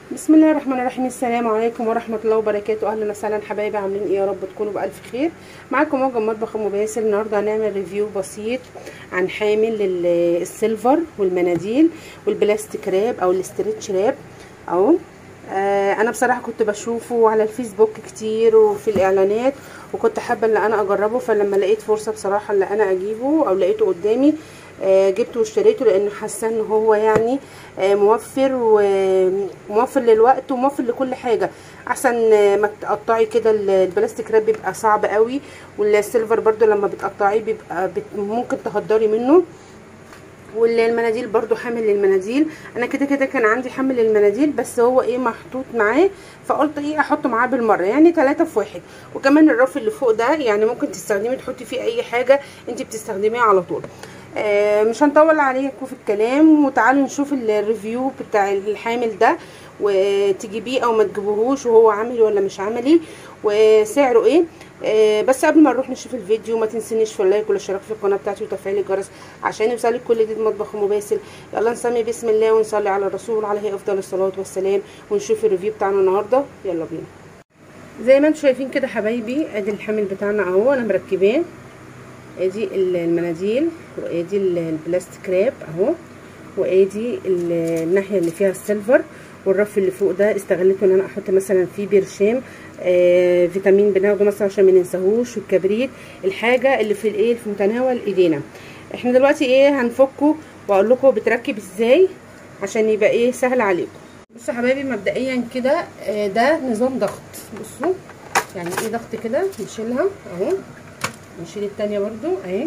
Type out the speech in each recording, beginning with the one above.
بسم الله الرحمن الرحيم السلام عليكم ورحمه الله وبركاته اهلا وسهلا حبايبي عاملين ايه يا رب تكونوا بالف خير معاكم موجه مطبخ ام باسل النهارده هنعمل ريفيو بسيط عن حامل السيلفر والمناديل والبلاستيك راب او الاسترتش راب اهو آه انا بصراحه كنت بشوفه على الفيسبوك كتير وفي الاعلانات وكنت حابه ان انا اجربه فلما لقيت فرصه بصراحه ان انا اجيبه او لقيته قدامي آه جبته واشتريته لان حاسه ان هو يعني آه موفر وموفر للوقت وموفر لكل حاجه احسن ما تقطعي كده البلاستيك راب بيبقى صعب قوي والسيلفر برده لما بتقطعيه بيبقى بت ممكن تهدري منه والمناديل برضو حامل للمناديل انا كده كده كان عندي حامل للمناديل بس هو ايه محطوط معاه فقلت ايه احطه معاه بالمره يعني ثلاثة في واحد وكمان الرف اللي فوق ده يعني ممكن تستخدمي تحطي فيه اي حاجه انت بتستخدميها على طول آه مش هنطول عليكم في الكلام وتعالوا نشوف الريفيو بتاع الحامل ده وتجيبيه او ما تجيبوهوش وهو عملي ولا مش عملي وسعره ايه آه بس قبل ما نروح نشوف الفيديو ما تنسونيش في اللايك والاشتراك في القناه بتاعتي وتفعيل الجرس عشان يوصلك كل جديد مطبخ ام باسل يلا نسمي بسم الله ونصلي على الرسول عليه افضل الصلاه والسلام ونشوف الريفيو بتاعنا النهارده يلا بينا زي ما انتم شايفين كده حبايبي ادي الحامل بتاعنا اهو انا مركباه ادي المناديل وادي البلاستيك راب اهو وادي الناحيه اللي فيها السيلفر والرف اللي فوق ده استغلته ان انا احط مثلا فيه برشام آه فيتامين بناخده مثلا عشان ما ننساهوش والكبريت الحاجه اللي في الايه في متناول ايدينا احنا دلوقتي ايه هنفكه واقول لكم بتركب ازاي عشان يبقى ايه سهل عليكم بصوا حبايبي مبدئيا كده آه ده نظام ضغط بصوا يعني ايه ضغط كده نشيلها اهو نشيل التانية برضو اهي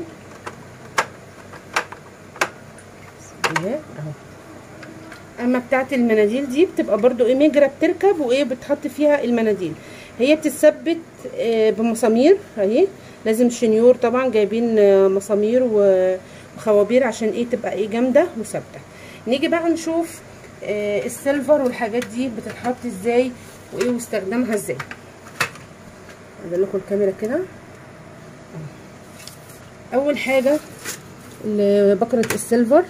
اهو اما بتاعت المناديل دي بتبقى برضو ايه مجرى بتركب وايه بتحط فيها المناديل هي بتتثبت بمسامير اهي لازم شنيور طبعا جايبين مسامير وخوابير عشان ايه تبقى ايه جامده وثابته نيجي بقى نشوف السيلفر والحاجات دي بتتحط ازاي وايه واستخدامها ازاي اجيب لكم الكاميرا كده اول حاجه بكره السيلفر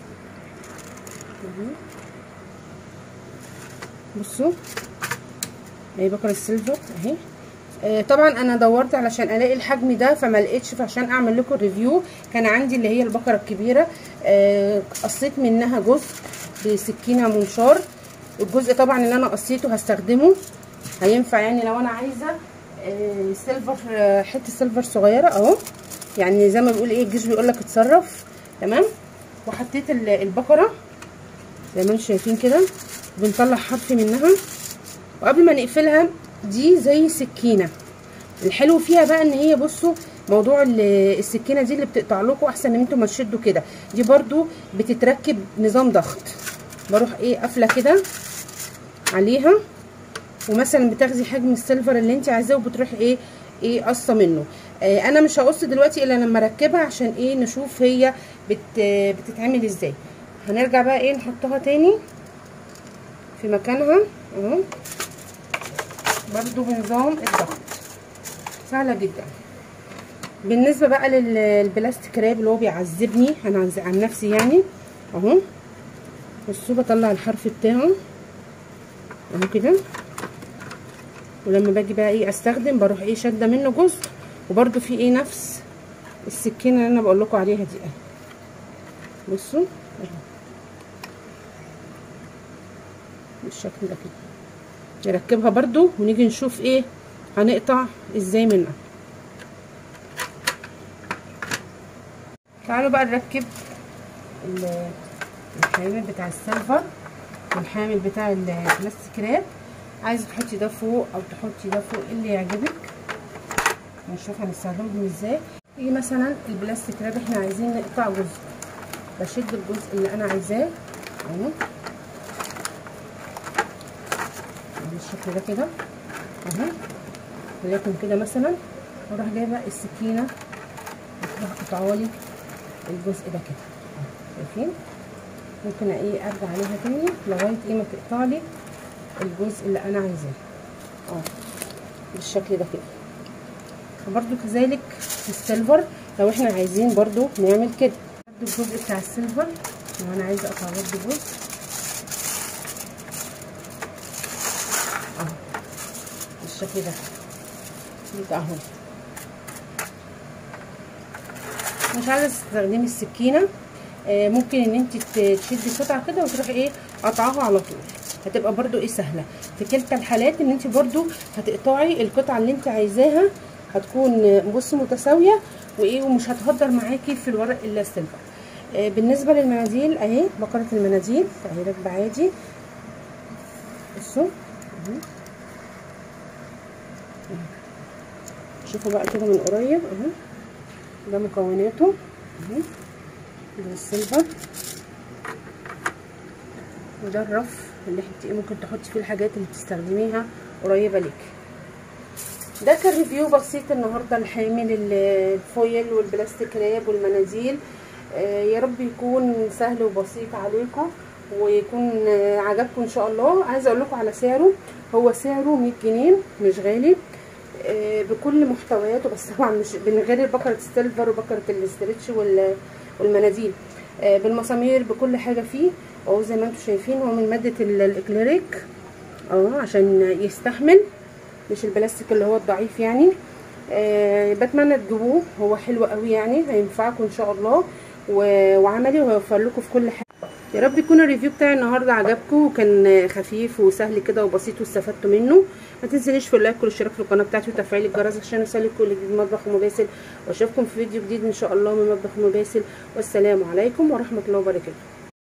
بصوا اهي بكره السيلفر اهي آه طبعا انا دورت علشان الاقي الحجم ده فما لقيتش فعشان اعمل لكم ريفيو كان عندي اللي هي البكره الكبيره آه قصيت منها جزء بسكينه منشار الجزء طبعا اللي انا قصيته هستخدمه هينفع يعني لو انا عايزه آه سيلفر آه حته سيلفر صغيره اهو يعني زي ما بيقول ايه الجيش بيقول لك اتصرف تمام وحطيت البقره زي ما انتم شايفين كده بنطلع حرف منها وقبل ما نقفلها دي زي سكينه الحلو فيها بقى ان هي بصوا موضوع السكينه دي اللي بتقطع لكم احسن ان انتم ما تشدوا كده دي برضو بتتركب نظام ضغط بروح ايه قافله كده عليها ومثلا بتاخدي حجم السيلفر اللي انت عايزاه وبتروح ايه ايه قصه منه آه انا مش هقص دلوقتي الا لما اركبها عشان ايه نشوف هي بت بتتعمل ازاي هنرجع بقى ايه نحطها تاني في مكانها اهو برضو بنظام الضغط سهله جدا بالنسبه بقى للبلاستيك راب اللي هو بيعذبني انا عن نفسي يعني اهو بصوا بطلع الحرف بتاعه اهو كده ولما باجي بقى ايه استخدم بروح ايه شاده منه جزء وبرده في ايه نفس السكينه اللي انا بقول لكم عليها دي اهي بصوا بالشكل ده كده نركبها برده ونيجي نشوف ايه هنقطع ازاي منها تعالوا بقى نركب الحامل بتاع السيلفر والحامل بتاع البلاستيك راب عايزه تحطي ده فوق او تحطي ده فوق اللي يعجبك نشوف هنستخدمهم ازاي يجي مثلا البلاستيك راب احنا عايزين نقطع جزء بشد الجزء اللي انا عايزاه اهو بالشكل ده كده اهو ولكن كده مثلا اروح جايبه السكينه بتروح قطعالي الجزء ده كده شايفين ممكن ايه ارجع عليها تاني لغايه ايه ما تقطع لي الجزء اللي انا عايزاه اه بالشكل ده كده وبرده كذلك في السيلفر لو احنا عايزين برده نعمل كده برده الجزء بتاع السيلفر لو انا عايزه اقطع برده جزء بالشكل ده يبقى اهو مش عايزه تستخدمي السكينه آه ممكن ان انت تشدي قطعه كده وتروحي ايه قطعها على طول هتبقى برده ايه سهله في كلتا الحالات ان انت برده هتقطعي القطعه اللي انت عايزاها هتكون بص متساويه وايه ومش هتهدر معاكي في الورق الا السيلفر آه بالنسبه للمناديل اهي بقره المناديل اهي راكبه عادي بصوا شوفوا بقى كده من قريب اهو ده مكوناته اهو ده السيلفر وده الرف اللي انت ممكن تحطي فيه الحاجات اللي بتستخدميها قريبه ليكي ده كان ريفيو بسيط النهارده لحامل الفويل والبلاستيك راب والمناديل آه يا رب يكون سهل وبسيط عليكم ويكون آه عجبكم ان شاء الله عايزه اقول لكم على سعره هو سعره 100 جنيه مش غالي آه بكل محتوياته بس طبعا مش من غير بكره السيلفر وبكره الاسترتش والمناديل بالمسامير بكل حاجه فيه اهو زي ما انتم شايفين هو من ماده الاكليريك اه عشان يستحمل مش البلاستيك اللي هو الضعيف يعني آه بتمنى تجيبوه هو حلو قوي يعني هينفعكم ان شاء الله وعملي وهيوفر لكم في كل حاجه يا رب يكون الريفيو بتاعي النهارده عجبكم وكان خفيف وسهل كده وبسيط واستفدتوا منه ما تنسونيش في اللايك والاشتراك في القناه بتاعتي وتفعيل الجرس عشان يوصلك كل جديد مطبخ مباسل واشوفكم في فيديو جديد ان شاء الله من مطبخ مباسل والسلام عليكم ورحمه الله وبركاته